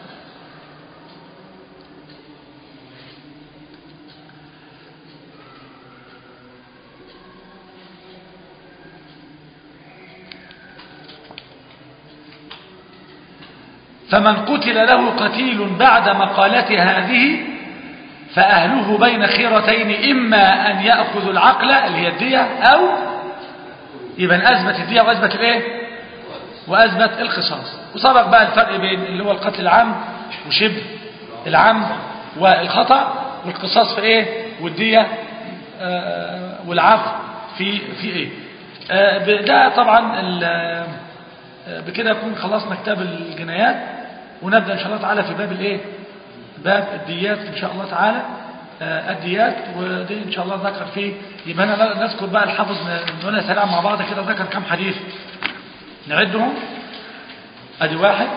فمن قتل له قتيل بعد مقالة هذه فأهله بين خيرتين إما أن يأخذوا العقل اللي هي الدية أو يبقى أثبت الدية وأثبت الإيه وأثبت القصاص وسبق بقى الفرق بين اللي هو القتل العام وشبه العام والخطأ والقصاص في إيه والدية آه والعفو في في إيه آه ده طبعا ال- بكده يكون خلصنا كتاب الجنايات ونبدأ إن شاء الله تعالى في باب الإيه باب الديات إن شاء الله تعالى آه، الديات ودي ان شاء الله ذكر فيه يبقى انا نذكر بقى الحافظ نقولها سريعا مع بعض كده ذكر كم حديث نعدهم ادي واحد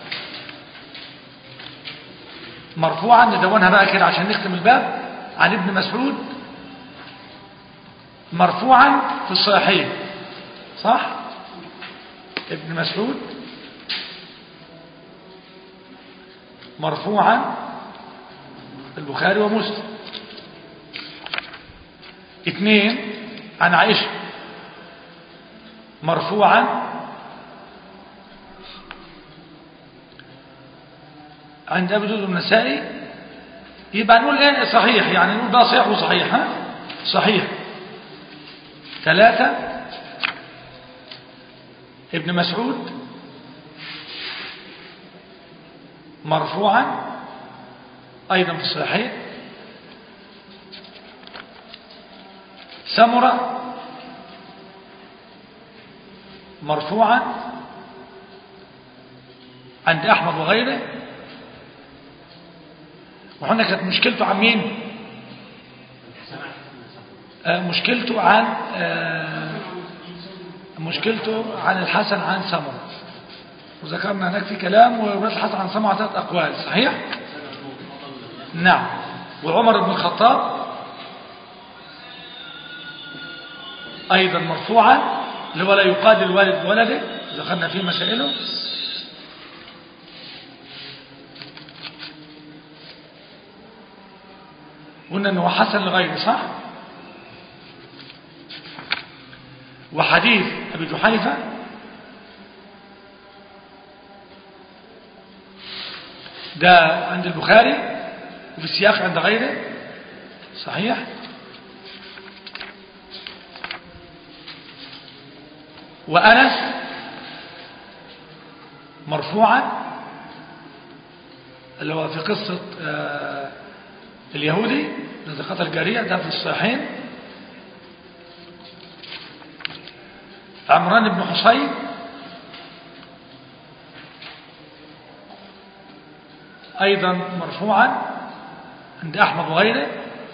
مرفوعا ندونها بقى كده عشان نختم الباب عن ابن مسعود مرفوعا في الصحيحين صح ابن مسعود مرفوعا البخاري ومسلم اثنين عن عائشة مرفوعا عند أبي داود النسائي يبقى نقول ايه صحيح يعني نقول ده صحيح وصحيح ها صحيح ثلاثة ابن مسعود مرفوعا أيضا في الصحيح سمرة مرفوعا عند أحمد وغيره وهنا كانت مشكلته عن مين آه مشكلته عن آه مشكلته عن الحسن عن سمرة وذكرنا هناك في كلام ورواية الحسن عن سمرة ثلاث أقوال صحيح نعم وعمر بن الخطاب أيضا مرفوعا اللي هو لا يقاد الوالد بولده ذكرنا فيه مسائله قلنا انه حسن لغيره صح وحديث ابي جحيفه ده عند البخاري وفي السياق عند غيره صحيح وأنس مرفوعا اللي هو في قصة آه اليهودي الذي قتل جارية ده في الصحيحين عمران بن حصين أيضا مرفوعا عند أحمد وغيره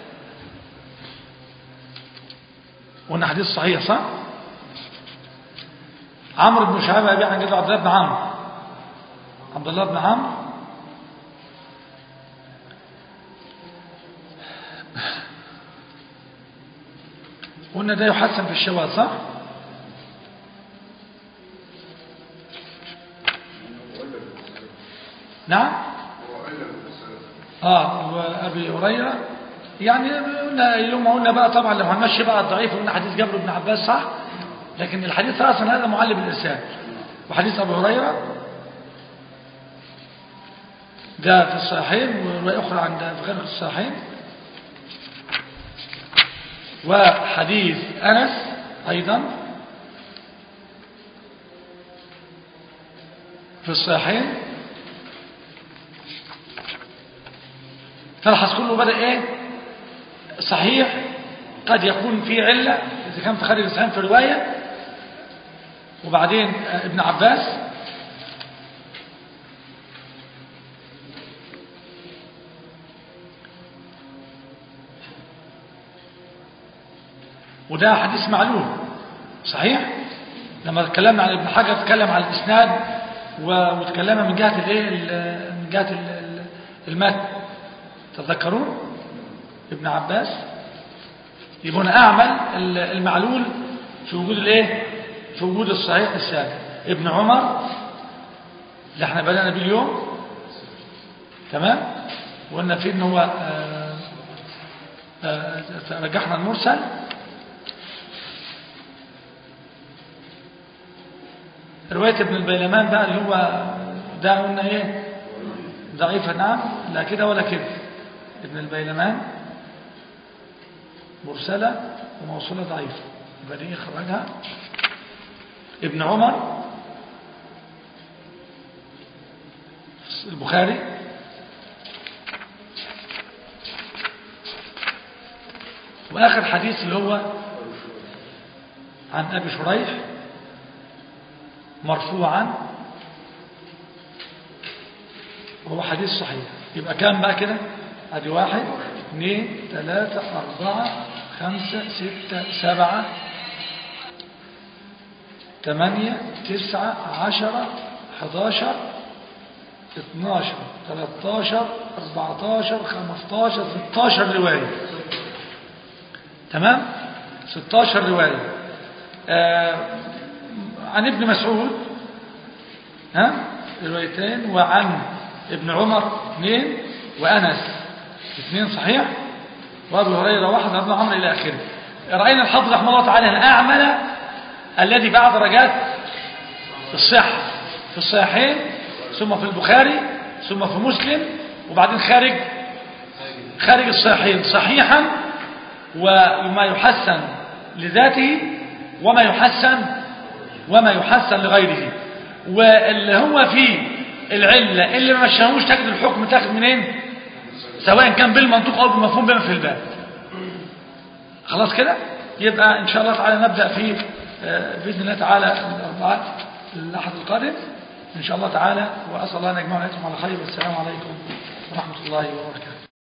وأن حديث صحيح صح عمرو بن شعيب أبي عن جده عبد الله بن عمرو عبد الله بن عمرو قلنا ده يحسن في الشواذ صح نعم اه وابي هريره يعني قلنا يوم ما قلنا بقى طبعا لو هنمشي بقى الضعيف قلنا حديث جابر بن عباس صح لكن الحديث راسا هذا معلم الإنسان وحديث أبو هريرة ده في الصحيحين ورواية أخرى عند في غير الصحيحين وحديث أنس أيضا في الصحيحين تلحظ كله بدأ إيه صحيح قد يكون في علة إذا كان في خارج الصحيحين في رواية وبعدين ابن عباس وده حديث معلوم صحيح لما تكلمنا عن ابن حجر تكلم عن الاسناد وتكلمنا من جهه الايه من جهه المتن تتذكرون ابن عباس يبقى اعمل المعلول في وجود الايه في وجود الصحيح الثاني ابن عمر اللي احنا بدأنا بيه اليوم تمام وقلنا فيه ان هو آآ آآ رجحنا المرسل رواية ابن البيلمان بقى اللي هو ده قلنا ايه ضعيفة نعم لا كده ولا كده ابن البيلمان مرسلة وموصولة ضعيفة يبقى دي خرجها ابن عمر البخاري وآخر حديث اللي هو عن أبي شريح مرفوعا وهو حديث صحيح يبقى كام بقى كده ادي واحد اثنين ثلاثة أربعة خمسة ستة سبعة ثمانية تسعة عشرة حداشر اتناشر تلاتاشر اربعتاشر خمستاشر ستاشر رواية تمام ستاشر رواية آه عن ابن مسعود ها روايتين وعن ابن عمر اثنين وأنس اثنين صحيح وابو هريرة واحد وابن عمرو إلى آخره رأينا الحافظ رحمه الله تعالى الأعمل الذي بعد درجات الصحة في الصحيحين ثم في البخاري ثم في مسلم وبعدين خارج خارج الصحيحين صحيحا وما يحسن لذاته وما يحسن وما يحسن لغيره واللي هو فيه العلة اللي ما مشاهوش تجد الحكم تاخد منين سواء كان بالمنطوق أو بالمفهوم بما في الباب خلاص كده يبقى إن شاء الله تعالى نبدأ في آه، بإذن الله تعالى الأربعاء الأحد القادم إن شاء الله تعالى وأسأل الله أن يجمعنا عليكم على خير والسلام عليكم ورحمة الله وبركاته